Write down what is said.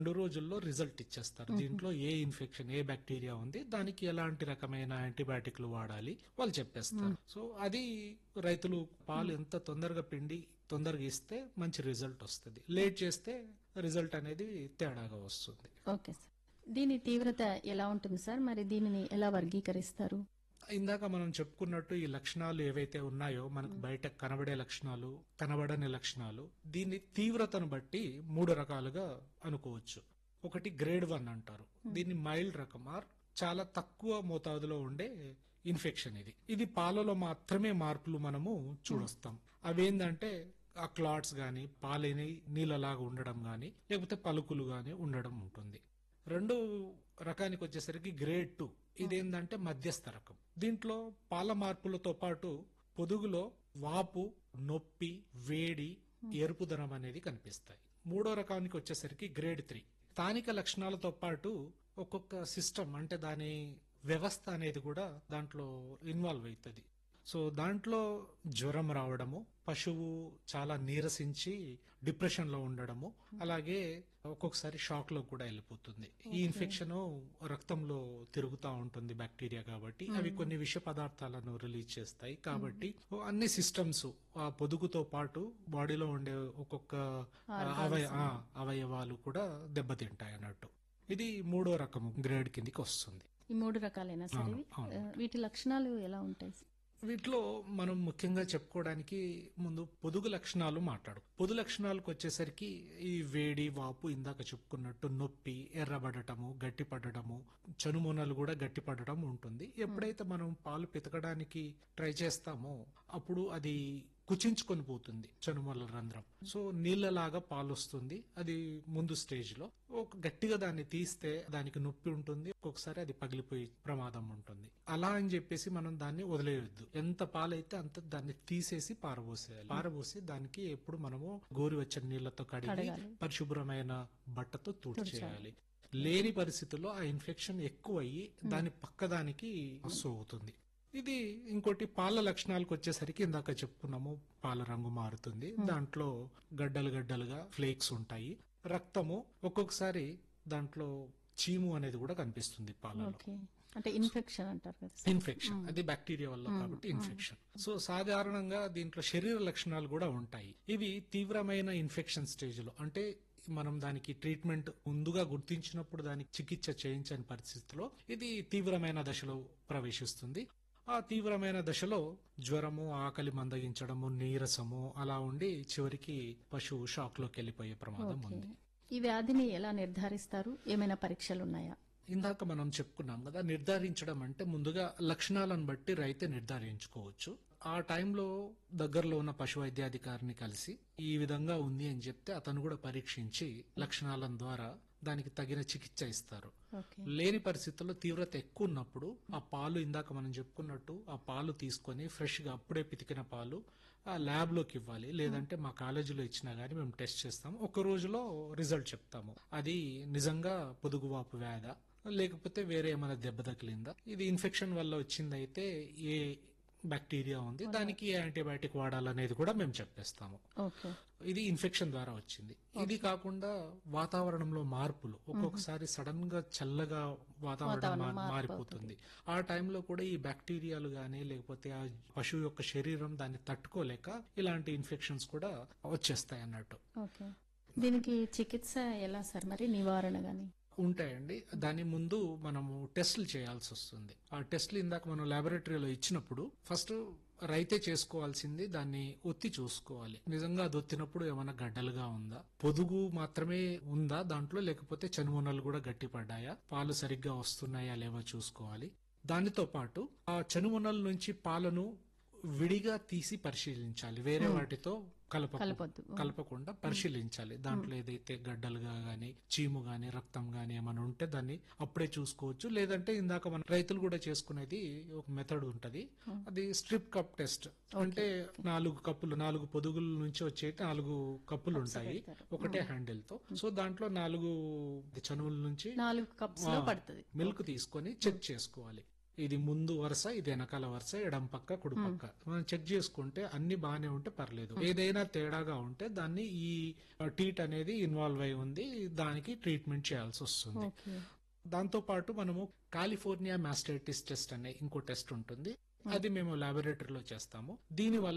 రెండు రోజుల్లో రిజల్ట్ ఇచ్చేస్తారు దీంట్లో ఏ ఇన్ఫెక్షన్ ఏ బ్యాక్టీరియా ఉంది దానికి ఎలాంటి రకమైన యాంటీబయాటిక్లు వాడాలి వాళ్ళు చెప్పేస్తారు సో అది రైతులు పాలు ఎంత తొందరగా పిండి తొందరగా ఇస్తే మంచి రిజల్ట్ వస్తుంది లేట్ చేస్తే రిజల్ట్ అనేది తేడాగా వస్తుంది ఓకే సార్ దీని తీవ్రత ఎలా ఉంటుంది సార్ మరి దీనిని ఎలా వర్గీకరిస్తారు ఇందాక మనం చెప్పుకున్నట్టు ఈ లక్షణాలు ఏవైతే ఉన్నాయో మనకు బయట కనబడే లక్షణాలు కనబడని లక్షణాలు దీని తీవ్రతను బట్టి మూడు రకాలుగా అనుకోవచ్చు ఒకటి గ్రేడ్ వన్ అంటారు దీన్ని మైల్డ్ రకం ఆర్ చాలా తక్కువ మోతాదులో ఉండే ఇన్ఫెక్షన్ ఇది ఇది పాలలో మాత్రమే మార్పులు మనము చూడొస్తాం అవేంటంటే ఆ క్లాట్స్ గాని పాలని నీళ్ళలాగా ఉండడం గాని లేకపోతే పలుకులు గాని ఉండడం ఉంటుంది రెండో రకానికి వచ్చేసరికి గ్రేడ్ టూ ఇదేంటంటే మధ్యస్థ రకం దీంట్లో పాల మార్పులతో పాటు పొదుగులో వాపు నొప్పి వేడి ఎరుపుదనం అనేది కనిపిస్తాయి మూడో రకానికి వచ్చేసరికి గ్రేడ్ త్రీ స్థానిక లక్షణాలతో పాటు ఒక్కొక్క సిస్టమ్ అంటే దాని వ్యవస్థ అనేది కూడా దాంట్లో ఇన్వాల్వ్ అవుతుంది సో దాంట్లో జ్వరం రావడము పశువు చాలా నీరసించి డిప్రెషన్ లో ఉండడము అలాగే ఒక్కొక్కసారి షాక్ లో కూడా వెళ్ళిపోతుంది ఈ ఇన్ఫెక్షన్ రక్తంలో తిరుగుతూ ఉంటుంది బ్యాక్టీరియా కాబట్టి అవి కొన్ని విష పదార్థాలను రిలీజ్ చేస్తాయి కాబట్టి అన్ని సిస్టమ్స్ ఆ పొదుగుతో పాటు బాడీలో ఉండే ఒక్కొక్క అవయ ఆ, అవయవాలు కూడా దెబ్బతింటాయి అన్నట్టు ఇది మూడో రకము గ్రేడ్ కిందికి వస్తుంది ఈ మూడు రకాలైనా సార్ అవును, ఇవి అవును. ఆ, వీటి లక్షణాలు ఎలా ఉంటాయి సార్? వీటిలో మనం ముఖ్యంగా చెప్పుకోవడానికి ముందు పొదుగు లక్షణాలు మాట్లాడు పొదు లక్షణాలకు వచ్చేసరికి ఈ వేడి వాపు ఇందాక చెప్పుకున్నట్టు నొప్పి ఎర్రబడటము గట్టిపడటము చనుమొనలు కూడా గట్టిపడటం ఉంటుంది ఎప్పుడైతే మనం పాలు పితకడానికి ట్రై చేస్తామో అప్పుడు అది కుచించుకొని పోతుంది చనుమల రంధ్రం సో నీళ్ళలాగా పాలు వస్తుంది అది ముందు స్టేజ్ లో ఒక గట్టిగా దాన్ని తీస్తే దానికి నొప్పి ఉంటుంది ఒక్కొక్కసారి అది పగిలిపోయే ప్రమాదం ఉంటుంది అలా అని చెప్పేసి మనం దాన్ని వదిలేయొద్దు ఎంత పాలైతే అంత దాన్ని తీసేసి పారబోసేయాలి పారబోసి దానికి ఎప్పుడు మనము గోరువెచ్చని నీళ్లతో కడిగి కడగాలి. పరిశుభ్రమైన బట్టతో తుడిచేయాలి లేని పరిస్థితుల్లో ఆ ఇన్ఫెక్షన్ ఎక్కువ అయ్యి దాని పక్కదానికి సోగుతుంది ఇది ఇంకోటి పాల లక్షణాలకు వచ్చేసరికి ఇందాక చెప్పుకున్నాము పాల రంగు మారుతుంది దాంట్లో గడ్డలు గడ్డలుగా ఫ్లేక్స్ ఉంటాయి రక్తము ఒక్కొక్కసారి దాంట్లో చీము అనేది కూడా కనిపిస్తుంది పాలలో ఓకే అంటే ఇన్ఫెక్షన్ అంటారు కదా సార్. ఇన్ఫెక్షన్ అది బ్యాక్టీరియా వల్ల కాబట్టి ఇన్ఫెక్షన్ సో సాధారణంగా దీంట్లో శరీర లక్షణాలు కూడా ఉంటాయి ఇవి తీవ్రమైన ఇన్ఫెక్షన్ స్టేజ్ లో అంటే మనం దానికి ట్రీట్మెంట్ ముందుగా గుర్తించినప్పుడు దానికి చికిత్స చేయించని పరిస్థితిలో ఇది తీవ్రమైన దశలో ప్రవేశిస్తుంది ఆ తీవ్రమైన దశలో జ్వరము ఆకలి మందగించడము నీరసము అలా ఉండి చివరికి పశువు షాక్ లోకి వెళ్ళిపోయే ప్రమాదం ఓకే ఉంది ఈ వ్యాధిని ఎలా నిర్ధారిస్తారు ఏమైనా పరీక్షలు ఉన్నాయా ఇందాక మనం చెప్పుకున్నాం కదా నిర్ధారించడం అంటే ముందుగా లక్షణాలను బట్టి రైతే నిర్ధారించుకోవచ్చు ఆ టైంలో దగ్గరలో ఉన్న పశు వైద్యాధికారిని కలిసి ఈ విధంగా ఉంది అని చెప్తే అతను కూడా పరీక్షించి లక్షణాల ద్వారా దానికి తగిన చికిత్స ఇస్తారు ఓకే లేని పరిస్థితుల్లో తీవ్రత ఎక్కువ ఉన్నప్పుడు ఆ పాలు ఇందాక మనం చెప్పుకున్నట్టు ఆ పాలు తీసుకొని ఫ్రెష్ గా అప్పుడే పితికిన పాలు ఆ ల్యాబ్ లోకి ఇవ్వాలి లేదంటే మా కాలేజీలో ఇచ్చినా గానీ మేము టెస్ట్ చేస్తాము ఒక రోజులో రిజల్ట్ చెప్తాము అది నిజంగా పొదుగువాపు వ్యాధ లేకపోతే వేరే ఏమైనా దెబ్బ తగిలిందా ఇది ఇన్ఫెక్షన్ వల్ల వచ్చిందైతే ఏ బ్యాక్టీరియా ఉంది దానికి ఏ యాంటీబయాటిక్ వాడాలనేది కూడా మేము చెప్పేస్తాము ఓకే ఇది ఇన్ఫెక్షన్ ద్వారా వచ్చింది ఇది కాకుండా వాతావరణంలో మార్పులు ఒక్కొక్కసారి సడన్ గా చల్లగా వాతావరణం మా- మారిపోతుంది ఆ టైంలో కూడా ఈ బ్యాక్టీరియాలు గానీ లేకపోతే ఆ పశువు యొక్క శరీరం దాన్ని తట్టుకోలేక ఇలాంటి ఇన్ఫెక్షన్స్ కూడా వచ్చేస్తాయి అన్నట్టు ఓకే దీనికి చికిత్స ఎలా సార్ మరి నివారణ గాని ఉంటాయండి దాని ముందు మనము టెస్టులు చేయాల్సి వస్తుంది ఆ టెస్టులు ఇందాక మనం లాబొరేటరీలో ఇచ్చినప్పుడు ఫస్ట్ రైతే చేసుకోవాల్సింది దాన్ని ఒత్తి చూసుకోవాలి నిజంగా అది ఒత్తినప్పుడు ఏమైనా గడ్డలుగా ఉందా పొదుగు మాత్రమే ఉందా దాంట్లో లేకపోతే చనుమొనలు కూడా గట్టిపడ్డాయా పాలు సరిగ్గా వస్తున్నాయా లేవో చూసుకోవాలి దానితో పాటు ఆ చనుమొనల నుంచి పాలను విడిగా తీసి పరిశీలించాలి వేరే వాటితో కలప కలపొద్దు. కలపకుండా పరిశీలించాలి దాంట్లో ఏదైతే గడ్డలుగా గాని చీము గాని రక్తం గాని ఏమైనా ఉంటే దాన్ని అప్పుడే చూసుకోవచ్చు లేదంటే ఇందాక మన రైతులు కూడా చేసుకునేది ఒక మెథడ్ ఉంటది అది స్ట్రిప్ కప్ టెస్ట్ అంటే నాలుగు కప్పులు నాలుగు పొదుగుల నుంచి వచ్చే నాలుగు కప్పులు ఉంటాయి ఒకటే హ్యాండిల్ తో సో దాంట్లో నాలుగు చనువుల నుంచి నాలుగు కప్స్ లో పడుతుంది మిల్క్ తీసుకొని చెక్ చేసుకోవాలి ఇది ముందు వరుస ఇది వెనకాల వరుస ఎడం పక్క కుడి పక్క మనం చెక్ చేసుకుంటే అన్ని బాగానే ఉంటే పర్లేదు ఏదైనా తేడాగా ఉంటే దాన్ని ఈ టీట్ అనేది ఇన్వాల్వ్ అయి ఉంది దానికి ట్రీట్మెంట్ చేయాల్సి వస్తుంది ఓకే దాంతో పాటు మనము కాలిఫోర్నియా మాస్టైటిస్ టెస్ట్ అనే ఇంకో టెస్ట్ ఉంటుంది అది మేము లాబొరేటరీలో చేస్తాము దీని వల్ల